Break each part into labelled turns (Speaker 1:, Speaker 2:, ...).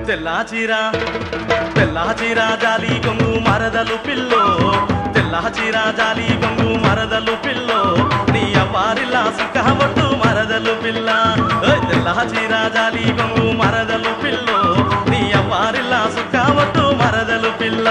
Speaker 1: తెల్లా చీర తెల్లా చీర జాలి కొంగు మరదలు పిల్లో తెల్లా చీర జాలి కొంగు మరదలు పిల్లో నీ అవ్వారిలా సుఖబట్టు మరదలు పిల్ల ఓయ్ తెల్లా చీర జాలి కొంగు మరదలు పిల్లో నీ అవ్వారిలా సుఖబట్టు మరదలు పిల్ల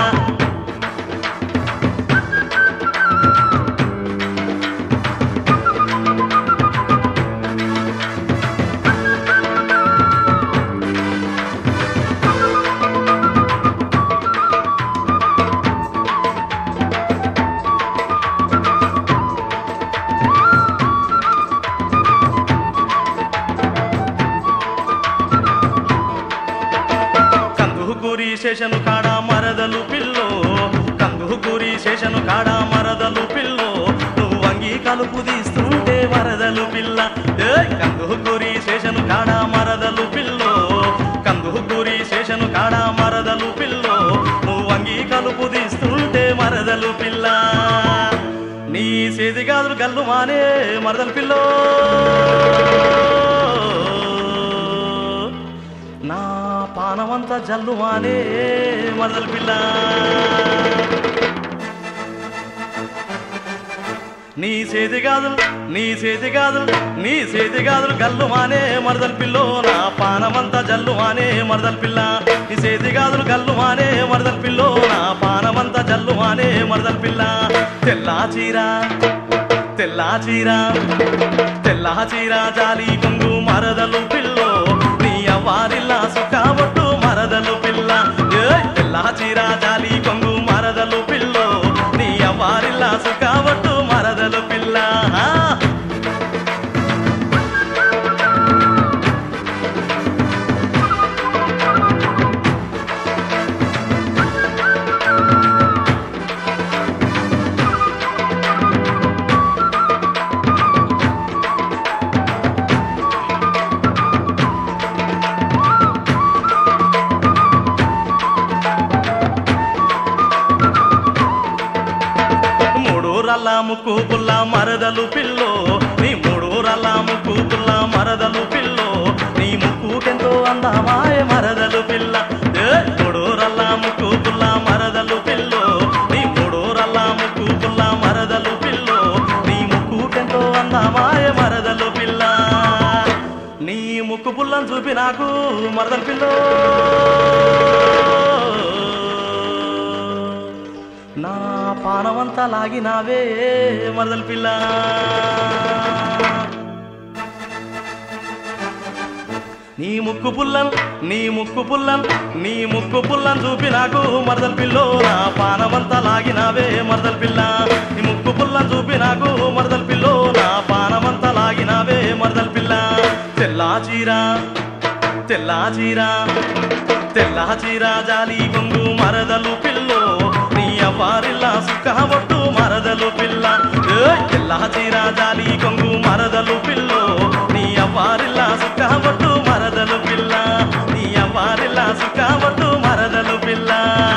Speaker 1: కందుకూరి శేషను కాడ మరదలు పిల్లో కందుకూరి శేషను కాడ మరదలు పిల్లో నువ్వు వంగి కలుపు తీస్తుంటే మరదలు పిల్ల ఏయ్! కందుకూరి శేషను కాడ మరదలు పిల్లో కందుకూరి శేషను కాడ మరదలు పిల్లో నువ్వు వంగి కలుపు తీస్తుంటే మరదలు పిల్ల నీ చేతి గాజులు గల్లు మానే మరదలు పిల్లో నా పానమంతా జల్లువానే మరదల పిల్ల నీ చేతి గాజులు నీ చేతి గాజులు నీ చేతి గాజులు గల్లువానే మరదల పిల్లో నా పానమంతా జల్లువానే మరదల పిల్ల నీ చేతి గాజులు గల్లువానే మరదల పిల్లో నా పానమంతా జల్లువానే మరదల పిల్ల తెల్లా చీర తెల్లా చీర తెల్లా చీర జాలి కొంగు మరదలు పిల్లో నీ అవ్వారిల్లా సుఖబొట్టు మరదలు పిల్ల ఏయ్! తెల్లా చీర జాలి కొంగు మరదలు పిల్లో నీ అవ్వారిల్లా సుఖబొట్టు మరదలు పిల్ల ఆ! మూడు రల్ల ముక్కు పుల్ల మరదలు పిల్లో నీ మూడు రల్ల ముక్కు పుల్ల మరదలు పిల్లో నీ ముక్కుకెంతో అందమాయ మరదలు పిల్ల ఏ! మూడు రల్ల ముక్కు పుల్ల మరదలు పిల్లో నీ మూడు రల్ల ముక్కు పుల్ల మరదలు పిల్లో నీ ముక్కుకెంతో అందమాయ మరదలు పిల్ల నీ ముక్కు పుల్లను చూపి నాకు మరదలు పిల్లో నా పానమంతా లాగినావే మరదల పిల్ల నీ ముక్కు పుల్లం నీ ముక్కు పుల్లం నీ ముక్కు పుల్లం చూపి నాకు మరదల పిల్లో నా పానమంతా లాగినావే మరదల పిల్ల నీ ముక్కు పుల్లం చూపి నాకు మరదల పిల్లో నా పానమంతా లాగినావే మరదల పిల్ల తెల్లా చీర తెల్లా చీర తెల్లా చీర జాలి కొంగు మరదలు పిల్లో నీ అవ్వారిల్లా సుఖబొట్టు మరదలు పిల్ల ఏయ్! తెల్లా చీర జాలి కొంగు మరదలు పిల్లో నీ అవ్వారిల్లా సుఖబొట్టు మరదలు పిల్ల నీ అవ్వారిల్లా సుఖబొట్టు మరదలు పిల్ల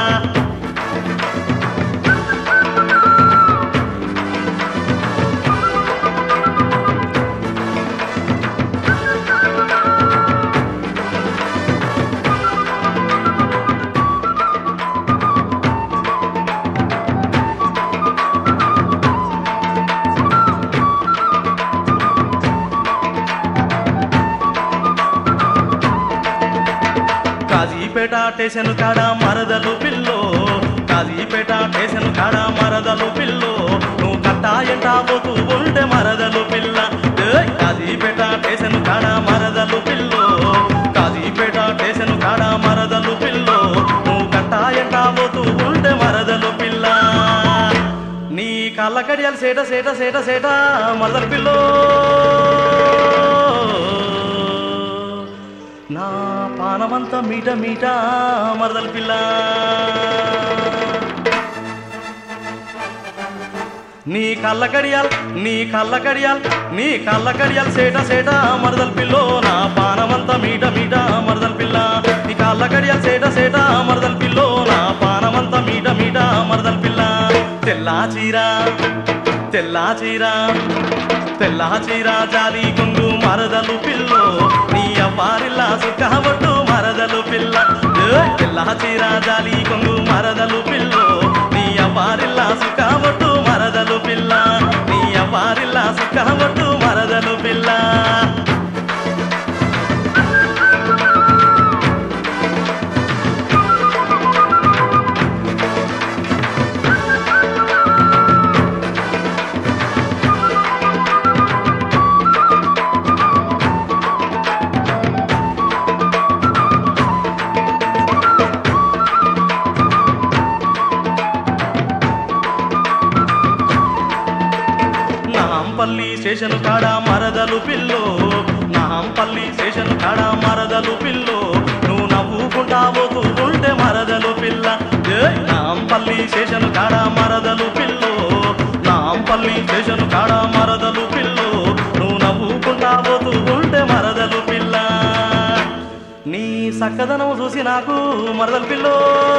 Speaker 1: కాజీపేట స్టేషన్ కాడ మరదలు పిల్లో కాజీపేట స్టేషన్ కాడ మరదలు పిల్లో నువ్వు కట్టా ఎంటా పోతూ ఉంటే మరదలు పిల్ల ఏయ్! కాజీపేట స్టేషన్ కాడ మరదలు పిల్లో కాజీపేట స్టేషన్ కాడ మరదలు పిల్లో నువ్వు కట్టా ఎంటా పోతూ ఉంటే మరదలు పిల్ల నీ కళ్ళ కడియాలు సేట సేట సేట సేట మరదలు పిల్లో నా పానమంతా మీట మీట మరదల పిల్ల నీ కళ్ళ కడియాల్ నీ కళ్ళ కడియాల్ నీ కళ్ళ కడియాల్ సేట సేట మరదల పిల్లో నా పానమంతా మీట మీట మరదల పిల్ల నీ కళ్ళ కడియాల్ సేట సేట మరదల పిల్లో నా పానమంతా మీట మీట మరదల పిల్ల తెల్లా చీర తెల్లా చీర తెల్లా చీర జాలి కొంగు మరదలు పిల్లో నీ అవ్వారిల్లా సుఖబట్టు మర మరదలు పిల్ల ఏ పిల్ల చీరా జాలి కొంగు మరదలు పిల్లో నీ అపారిల్లా సుఖావట్టు మరదలు పిల్ల నీ అపారిల్లా సుఖావట్టు మరదలు పిల్ల నాంపల్లి స్టేషన్ కాడ మరదలు పిల్లో నాంపల్లి స్టేషన్ కాడ మరదలు పిల్లో నువ్వు నవ్వుకుంటా పోతూ ఉంటే మరదలు పిల్ల ఏ నాంపల్లి స్టేషన్ కాడ మరదలు పిల్లో నాంపల్లి స్టేషన్ కాడ మరదలు పిల్లో నువ్వు నవ్వుకుంటా పోతూ ఉంటే మరదలు పిల్ల నీ సక్కదనం చూసి నాకు మరదలు పిల్లో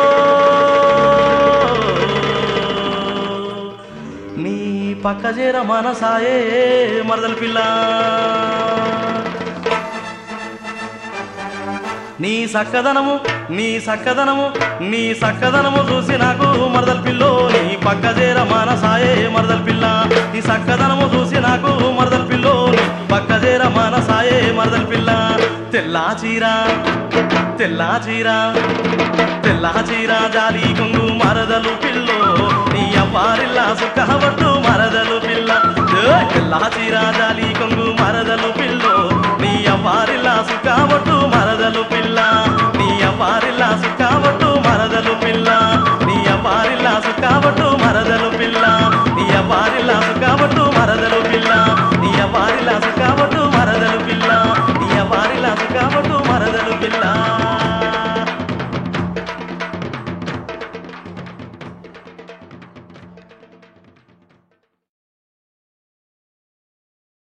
Speaker 1: నీ పక్క చేర మనసాయే మరదల పిల్ల నీ సక్కదనము నీ సక్కదనము నీ సక్కదనము చూసి నాకు మరదల పిల్లో నీ పక్క చేర మనసాయే మరదల పిల్ల నీ సక్కదనము చూసి నాకు మరదల పిల్లో నీ పక్క చేర మనసాయే మరదల పిల్ల తెల్లా చీర తెల్లా చీర తెల్లా చీర జాలి కొంగు మరదలు పిల్లో నీ అవ్వారిల్లా సుఖవట్టు మరదలు పిల్ల ఏ తెల్లా చీర జాలి కొంగు మరదలు పిల్లో నీ అవ్వారిల్లా సుఖవట్టు మరదలు